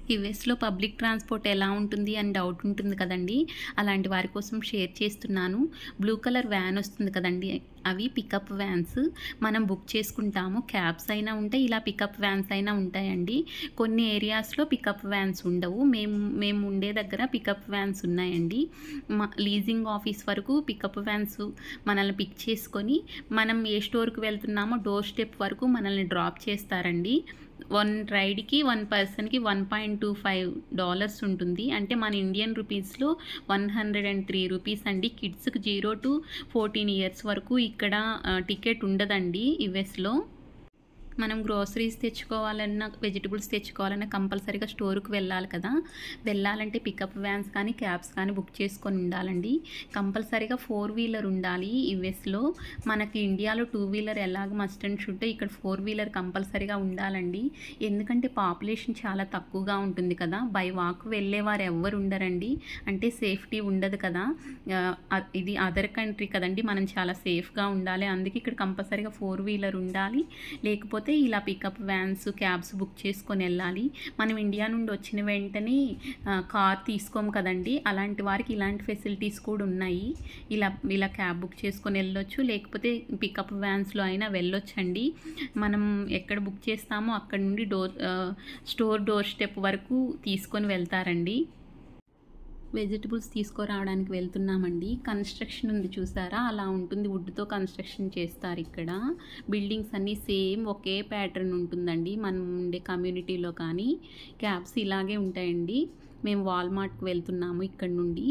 యుఎస్లో public transport ఎలా ఉంటుంది అని డౌట్ ఉంటుంది కదండి అలాంటి వారి కోసం షేర్ చేస్తున్నాను బ్లూ కలర్ వ్యాన్ వస్తుంది కదండి అవి పికప్ వ్యాన్స్ మనం బుక్ చేసుకుంటాము క్యాబ్స్ అయినా ఉంటాయి ఇలా పికప్ వ్యాన్స్ అయినా ఉంటాయండి కొన్ని ఏరియాస్లో పికప్ వ్యాన్స్ ఉండవు మేము మేము ఉండే దగ్గర పికప్ వ్యాన్స్ ఉన్నాయండి మా లీజింగ్ ఆఫీస్ వరకు పికప్ వ్యాన్స్ మనల్ని పిక్ చేసుకొని మనం ఏ స్టోర్కి వెళ్తున్నామో డోర్ స్టెప్ వరకు మనల్ని డ్రాప్ చేస్తారండి వన్ రైడ్కి వన్ పర్సన్కి one point two five dollars ఉంటుంది అంటే మన ఇండియన్ రూపీస్లో one hundred and three rupees అండి కిడ్స్కి జీరో టు ఫోర్టీన్ ఇయర్స్ వరకు ఇక్కడ టికెట్ ఉండదండి యుఎస్లో మనం గ్రోసరీస్ తెచ్చుకోవాలన్నా వెజిటబుల్స్ తెచ్చుకోవాలన్నా కంపల్సరీగా స్టోర్కి వెళ్ళాలి కదా వెళ్ళాలంటే పికప్ వ్యాన్స్ కానీ క్యాబ్స్ కానీ బుక్ చేసుకొని ఉండాలండి కంపల్సరీగా ఫోర్ వీలర్ ఉండాలి యుఎస్లో మనకి ఇండియాలో టూ వీలర్ ఎలాగ మస్ట్ అండ్ షుడ్ ఇక్కడ ఫోర్ వీలర్ కంపల్సరీగా ఉండాలండి ఎందుకంటే పాపులేషన్ చాలా తక్కువగా ఉంటుంది కదా బై వాక్ వెళ్ళేవారు ఎవ్వరు ఉండరండి అంటే సేఫ్టీ ఉండదు కదా ఆ, ఇది అదర్ కంట్రీ కదండి మనం చాలా సేఫ్గా ఉండాలి అందుకే ఇక్కడ కంపల్సరీగా ఫోర్ వీలర్ ఉండాలి లేకపోతే ఇలా పికప్ వ్యాన్స్ క్యాబ్స్ బుక్ చేసుకొని వెళ్ళాలి మనం ఇండియా నుండి వచ్చిన వెంటనే ఆ, కార్ తీసుకోము కదండి అలాంటి వారికి ఇలాంటి ఫెసిలిటీస్ కూడా ఉన్నాయి ఇలా ఇలా క్యాబ్ బుక్ చేసుకొని వెళ్ళొచ్చు లేకపోతే పికప్ వ్యాన్స్లో అయినా వెళ్ళొచ్చండి మనం ఎక్కడ బుక్ చేస్తామో అక్కడ నుండి డోర్ ఆ, స్టోర్ డోర్ స్టెప్ వరకు తీసుకొని వెళ్తారండి వెజిటబుల్స్ తీసుకురావడానికి వెళ్తున్నామండి కన్స్ట్రక్షన్ ఉంది చూసారా అలా ఉంటుంది వుడ్తో కన్స్ట్రక్షన్ చేస్తారు ఇక్కడ బిల్డింగ్స్ అన్నీ సేమ్ ఒకే ప్యాటర్న్ ఉంటుందండి మనం ఉండే కమ్యూనిటీలో కానీ క్యాబ్స్ ఇలాగే ఉంటాయండి మేము వాల్మార్ట్కి వెళ్తున్నాము ఇక్కడ నుండి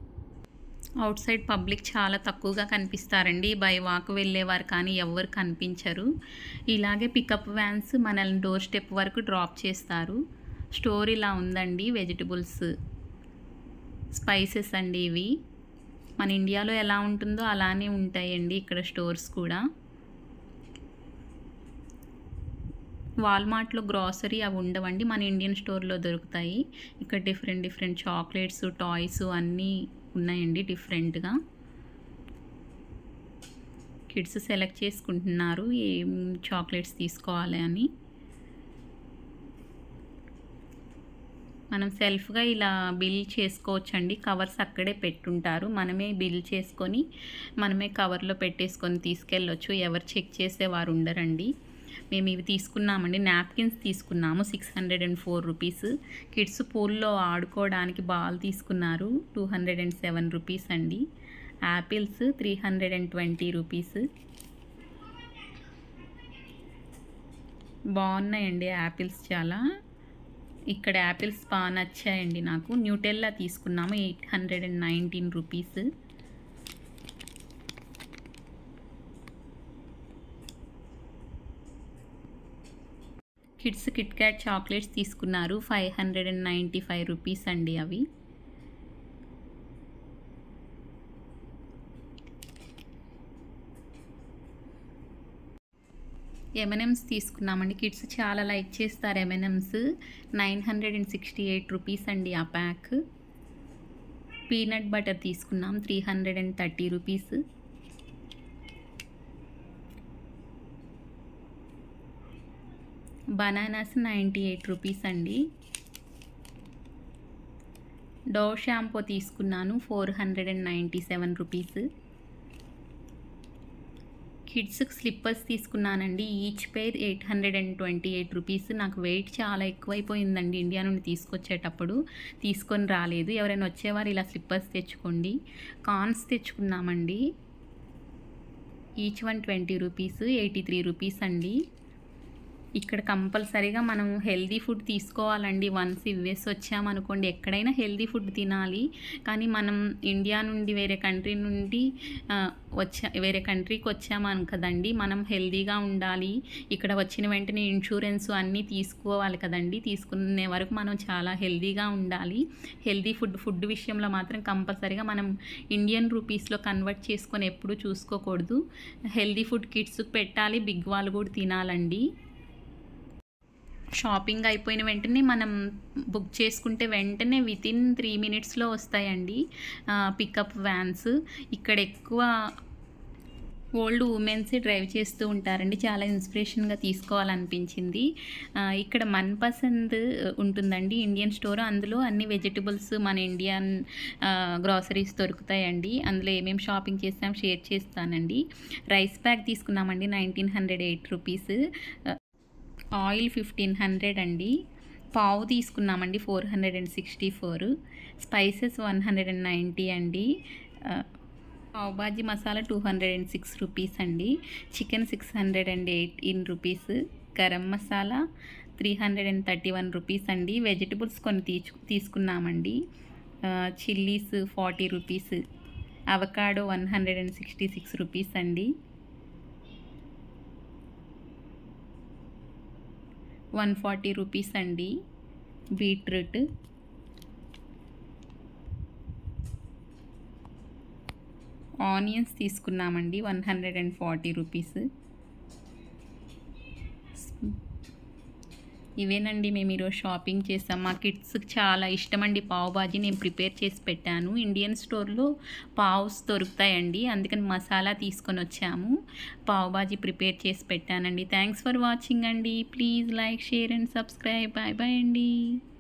అవుట్ సైడ్ పబ్లిక్ చాలా తక్కువగా కనిపిస్తారండి బై వాక్ వెళ్ళేవారు కానీ ఎవరు కనిపించరు ఇలాగే పికప్ వ్యాన్స్ మనల్ని డోర్ స్టెప్ వరకు డ్రాప్ చేస్తారు స్టోర్ ఇలా ఉందండి వెజిటబుల్స్ స్పైసెస్ అండి ఇవి మన ఇండియాలో ఎలా ఉంటుందో అలానే ఉంటాయండి ఇక్కడ స్టోర్స్ కూడా వాల్మార్ట్లో గ్రాసరీ అవి ఉండవండి మన ఇండియన్ స్టోర్లో దొరుకుతాయి ఇక్కడ డిఫరెంట్ డిఫరెంట్ చాక్లెట్స్ టాయ్స్ అన్నీ ఉన్నాయండి డిఫరెంట్గా కిడ్స్ సెలెక్ట్ చేసుకుంటున్నారు ఏం చాక్లెట్స్ తీసుకోవాలి అని మనం సెల్ఫ్గా ఇలా బిల్ చేసుకోవచ్చండి కవర్స్ అక్కడే పెట్టుంటారు మనమే బిల్ చేసుకొని మనమే కవర్లో పెట్టేసుకొని తీసుకెళ్ళొచ్చు ఎవరు చెక్ చేసేవారు ఉండరండి మేము ఇవి తీసుకున్నామండి నాప్కిన్స్ తీసుకున్నాము six hundred and four rupees kids పూల్లో ఆడుకోవడానికి బాల్ తీసుకున్నారు two hundred and seven rupees అండి apples three hundred and twenty rupees బాగున్నాయండి యాపిల్స్ చాలా ఇక్కడ యాపిల్స్ బాగా నచ్చాయండి నాకు న్యూటెల్లా తీసుకున్నాము eight hundred and nineteen rupees kids Kit Kat chocolates తీసుకున్నారు five hundred and ninety five rupees అండి అవి ఎమ్ఎన్ఎమ్స్ తీసుకున్నామండి కిడ్స్ చాలా లైక్ చేస్తారు M&Ms nine hundred and sixty eight rupees అండి ఆ ప్యాక్ పీనట్ బటర్ తీసుకున్నాం three hundred and thirty rupees bananas ninety eight rupees అండి డో షాంపూ తీసుకున్నాను four hundred and ninety seven rupees కిడ్స్కి స్లిప్పర్స్ తీసుకున్నానండి each pair eight hundred and twenty eight rupees నాకు weight చాలా ఎక్కువైపోయిందండి ఇండియా నుండి తీసుకొచ్చేటప్పుడు తీసుకొని రాలేదు ఎవరైనా వచ్చేవారు ఇలా స్లిప్పర్స్ తెచ్చుకోండి కాన్స్ తెచ్చుకున్నామండి each one twenty rupees eighty three rupees అండి ఇక్కడ కంపల్సరీగా మనం హెల్దీ ఫుడ్ తీసుకోవాలండి వన్స్ ఇవ్వేసి వచ్చామనుకోండి ఎక్కడైనా హెల్దీ ఫుడ్ తినాలి కానీ మనం ఇండియా నుండి వేరే కంట్రీ నుండి ఆ, వచ్చా వేరే కంట్రీకి వచ్చామను కదండి మనం హెల్దీగా ఉండాలి ఇక్కడ వచ్చిన వెంటనే ఇన్సూరెన్స్ అన్నీ తీసుకోవాలి కదండి తీసుకునే వరకు మనం చాలా హెల్దీగా ఉండాలి హెల్దీ ఫుడ్ ఫుడ్ విషయంలో మాత్రం కంపల్సరీగా మనం ఇండియన్ రూపీస్లో కన్వర్ట్ చేసుకొని ఎప్పుడూ చూసుకోకూడదు హెల్దీ ఫుడ్ కిడ్స్కి పెట్టాలి బిగ్ వాళ్ళు కూడా తినాలండి షాపింగ్ అయిపోయిన వెంటనే మనం బుక్ చేసుకుంటే వెంటనే వితిన్ త్రీ మినిట్స్లో వస్తాయండి పికప్ వ్యాన్స్ ఇక్కడ ఎక్కువ ఓల్డ్ ఉమెన్స్ డ్రైవ్ చేస్తూ ఉంటారండి చాలా ఇన్స్పిరేషన్గా తీసుకోవాలనిపించింది ఆ, ఇక్కడ మన్ పసంద్ ఉంటుందండి ఇండియన్ స్టోర్ అందులో అన్ని వెజిటబుల్స్ మన ఇండియన్ గ్రాసరీస్ దొరుకుతాయండి అందులో ఏమేమి షాపింగ్ చేస్తాం షేర్ చేస్తానండి రైస్ బ్యాగ్ తీసుకున్నామండి nineteen hundred eight rupees oil fifteen hundred అండి పావు తీసుకున్నామండి four hundred and sixty four spices one hundred and ninety అండి ఆ, pav bhaji masala two hundred and six rupees అండి chicken six hundred and eighteen rupees garam masala three hundred and thirty one rupees అండి vegetables కొన్ని తీసు తీసుకున్నామండి chillies forty rupees avocado one hundred and sixty six rupees అండి one forty rupees అండి beetroot onions తీసుకున్నామండి one hundred and forty rupees ఇవేనండి మేము ఈరోజు షాపింగ్ చేసాం మా కిడ్స్కి చాలా ఇష్టమండి పావు బాజీ నేను ప్రిపేర్ చేసి పెట్టాను ఇండియన్ స్టోర్లో పావుస్ దొరుకుతాయండి అందుకని మసాలా తీసుకొని వచ్చాము పావు బాజీ ప్రిపేర్ చేసి పెట్టానండి థ్యాంక్స్ ఫర్ వాచింగ్ అండి please like share and subscribe bye bye అండి